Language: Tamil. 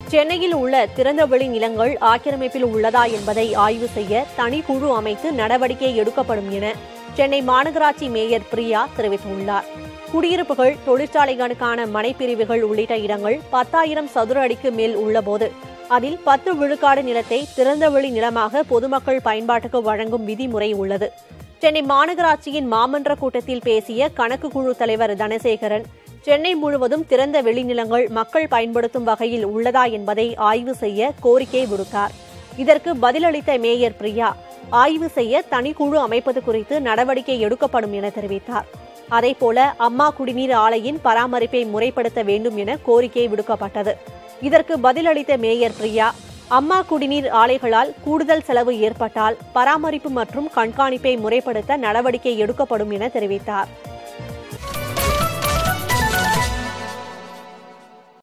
சென்னையில் உள்ள திறந்தவெளி நிலங்கள் ஆக்கிரமிப்பில் உள்ளதா என்பதை ஆய்வு செய்ய தனிக்குழு அமைத்து நடவடிக்கை எடுக்கப்படும் என சென்னை மாநகராட்சி மேயர் பிரியா தெரிவித்துள்ளார் குடியிருப்புகள் தொழிற்சாலைகளுக்கான மனைப்பிரிவுகள் உள்ளிட்ட இடங்கள் பத்தாயிரம் சதுர அடிக்கு மேல் உள்ளபோது அதில் பத்து விழுக்காடு நிலத்தை திறந்தவெளி நிலமாக பொதுமக்கள் பயன்பாட்டுக்கு வழங்கும் விதிமுறை உள்ளது சென்னை மாநகராட்சியின் மாமன்ற கூட்டத்தில் பேசிய கணக்கு குழு தலைவர் தனசேகரன் சென்னை முழுவதும் திறந்த வெளிநிலங்கள் மக்கள் பயன்படுத்தும் வகையில் உள்ளதா என்பதை ஆய்வு செய்ய கோரிக்கை விடுத்தார் இதற்கு பதிலளித்த மேயர் பிரியா ஆய்வு செய்ய தனிக்குழு அமைப்பது குறித்து நடவடிக்கை எடுக்கப்படும் என தெரிவித்தார் அதேபோல அம்மா குடிநீர் ஆலையின் பராமரிப்பை முறைப்படுத்த வேண்டும் என கோரிக்கை விடுக்கப்பட்டது இதற்கு பதிலளித்த மேயர் பிரியா அம்மா குடிநீர் ஆலைகளால் கூடுதல் செலவு ஏற்பட்டால் பராமரிப்பு மற்றும் கண்காணிப்பை முறைப்படுத்த நடவடிக்கை எடுக்கப்படும் என தெரிவித்தார்